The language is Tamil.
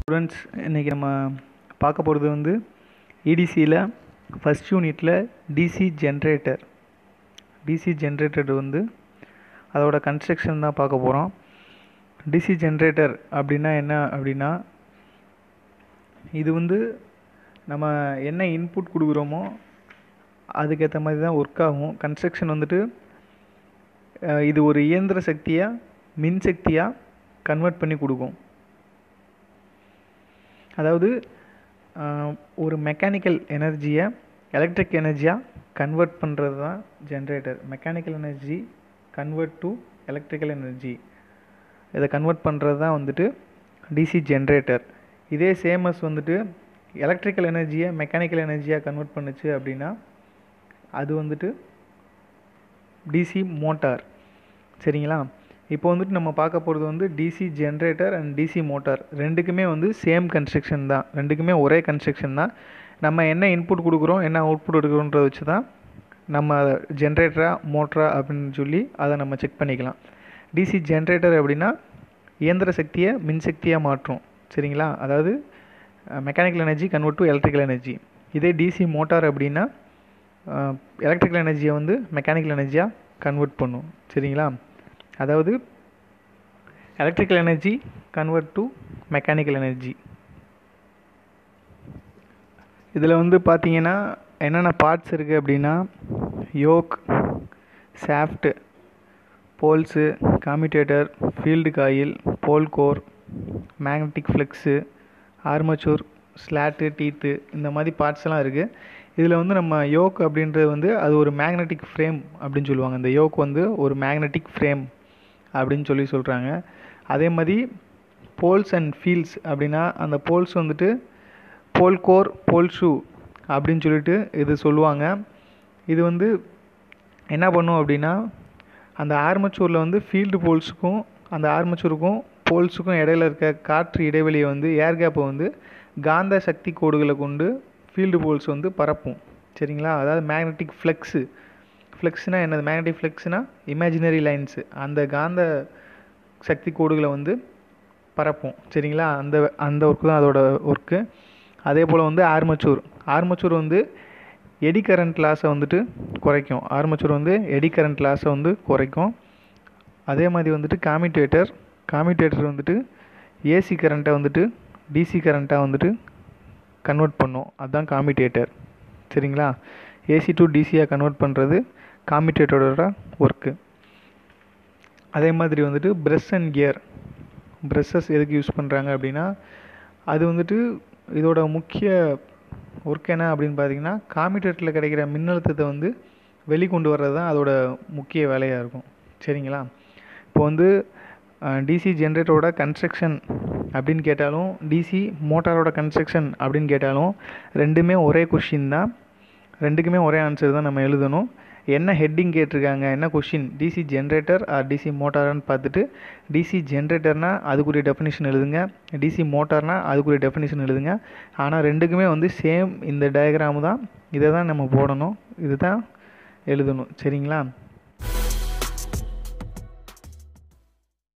ஸ்டூடெண்ட்ஸ் இன்றைக்கி நம்ம பார்க்க போகிறது வந்து இடிசியில் ஃபஸ்ட் யூனிட்டில் டிசி ஜென்ரேட்டர் டிசி ஜென்ரேட்டர் வந்து அதோட கன்ஸ்ட்ரக்ஷன் தான் பார்க்க போகிறோம் டிசி ஜென்ரேட்டர் அப்படின்னா என்ன அப்படின்னா இது வந்து நம்ம என்ன இன்புட் கொடுக்குறோமோ அதுக்கேற்ற மாதிரி தான் ஒர்க் ஆகும் கன்ஸ்ட்ரக்ஷன் வந்துட்டு அஹ், இது ஒரு இயந்திர சக்தியாக மின் சக்தியாக கன்வெர்ட் பண்ணி கொடுக்கும் அதாவது ஆஹ், ஒரு மெக்கானிக்கல் எனர்ஜியை எலக்ட்ரிக் எனர்ஜியாக கன்வெர்ட் பண்ணுறது தான் generator mechanical energy convert to electrical energy இதை கன்வெர்ட் பண்ணுறது தான் வந்துட்டு டிசி ஜென்ரேட்டர் இதே சேமஸ் வந்துட்டு எலக்ட்ரிக்கல் எனர்ஜியை மெக்கானிக்கல் எனர்ஜியாக கன்வெர்ட் பண்ணுச்சு அப்படின்னா அது வந்துட்டு டிசி மோட்டார் சரிங்களா இப்போ வந்துட்டு நம்ம பார்க்க போகிறது வந்து DC generator and DC motor ரெண்டுக்குமே வந்து சேம் கன்ஸ்ட்ரக்ஷன் தான் ரெண்டுக்குமே ஒரே கன்ஸ்ட்ரக்ஷன் தான் நம்ம என்ன இன்புட் கொடுக்குறோம் என்ன அவுட்புட் எடுக்கிறோன்றத வச்சு தான் நம்ம ஜென்ரேட்டரா மோட்டரா அப்படின்னு சொல்லி அதை நம்ம செக் பண்ணிக்கலாம் டிசி ஜென்ரேட்டர் அப்படின்னா இயந்திர சக்தியை மின்சக்தியாக மாற்றும் சரிங்களா அதாவது mechanical energy convert to electrical energy இதே டிசி மோட்டார் அப்படின்னா எலக்ட்ரிக்கல் எனர்ஜியை வந்து மெக்கானிக்கல் எனர்ஜியாக கன்வெர்ட் பண்ணும் சரிங்களா அதாவது electrical energy convert to mechanical energy இதில் வந்து பார்த்தீங்கன்னா என்னென்ன பார்ட்ஸ் இருக்குது அப்படின்னா yoke shaft poles commutator field coil pole core magnetic flux armature slot teeth இந்த மாதிரி பார்ட்ஸ் எல்லாம் இருக்குது இதில் வந்து நம்ம யோக் அப்படின்றது வந்து அது ஒரு மேக்னெட்டிக் ஃப்ரேம் அப்படின்னு சொல்லுவாங்க இந்த யோக் வந்து ஒரு மேக்னெட்டிக் ஃப்ரேம் அப்படின்னு சொல்லி சொல்கிறாங்க அதே மாதிரி போல்ஸ் அண்ட் ஃபீல்ட்ஸ் அப்படின்னா அந்த போல்ஸ் வந்துட்டு போல் கோர் போல் ஷூ அப்படின்னு சொல்லிட்டு இது சொல்லுவாங்க இது வந்து என்ன பண்ணும் அப்படின்னா அந்த ஆர்மச்சூரில் வந்து ஃபீல்டு போல்ஸுக்கும் அந்த ஆர்மச்சூருக்கும் போல்ஸுக்கும் இடையில இருக்க காற்று இடைவெளியை வந்து ஏர் கேப்பை வந்து காந்த சக்தி கோடுகளை கொண்டு ஃபீல்டு போல்ஸ் வந்து பரப்பும் சரிங்களா அதாவது மேக்னெட்டிக் ஃப்ளெக்ஸு ஃப்ளெக்ஸ்னால் என்னது மேக்னெட்டிக் ஃப்ளெக்ஸ்னால் இமேஜினரி லைன்ஸு அந்த காந்த சக்தி கோடுகளை வந்து பரப்பும் சரிங்களா அந்த அந்த ஒர்க்கு தான் அதோட ஒர்க்கு அதே போல் வந்து ஆர்மச்சூர் ஆர்மச்சூர் வந்து எடி கரண்ட் லாஸை வந்துட்டு குறைக்கும் ஆர்மச்சூர் வந்து எடி கரண்ட் லாஸை வந்து குறைக்கும் அதே மாதிரி வந்துட்டு காமிட்டேட்டர் காமிட்டேட்டர் வந்துட்டு ஏசி கரண்ட்டை வந்துட்டு டிசி கரண்ட்டாக வந்துட்டு கன்வெர்ட் பண்ணும் அதுதான் காமிட்டேட்டர் சரிங்களா ஏசி டு டிசியாக கன்வெர்ட் பண்ணுறது காமிட்டேட்டரோட ஒர்க்கு அதே மாதிரி வந்துட்டு ப்ரெஷ் அண்ட் கியர் ப்ரெஷ்ஷஸ் எதுக்கு யூஸ் பண்ணுறாங்க அப்படின்னா அது வந்துட்டு இதோட முக்கிய ஒர்க் என்ன அப்படின்னு பார்த்தீங்கன்னா காமிட்டேட்டரில் கிடைக்கிற மின்னழுத்தத்தை வந்து வெளிக்கொண்டு வர்றது தான் அதோட முக்கிய வேலையாக இருக்கும் சரிங்களா இப்போ வந்து டிசி ஜென்ரேட்டரோட கன்ஸ்ட்ரக்ஷன் அப்படின்னு கேட்டாலும் டிசி மோட்டாரோட கன்ஸ்ட்ரக்ஷன் அப்படின்னு கேட்டாலும் ரெண்டுமே ஒரே கொஷின் தான் ரெண்டுக்குமே ஒரே ஆன்சர் தான் நம்ம எழுதணும் என்ன ஹெட்டிங் கேட்டிருக்காங்க என்ன question DC generator or DC மோட்டார்னு பார்த்துட்டு டிசி ஜென்ரேட்டர்னா அதுக்குரிய டெஃபினிஷன் எழுதுங்க டிசி மோட்டார்னா அதுக்குரிய டெஃபினிஷன் எழுதுங்க ஆனால் ரெண்டுக்குமே வந்து சேம் இந்த டயக்ராம் தான் இதை தான் நம்ம போடணும் இது தான் எழுதணும் சரிங்களா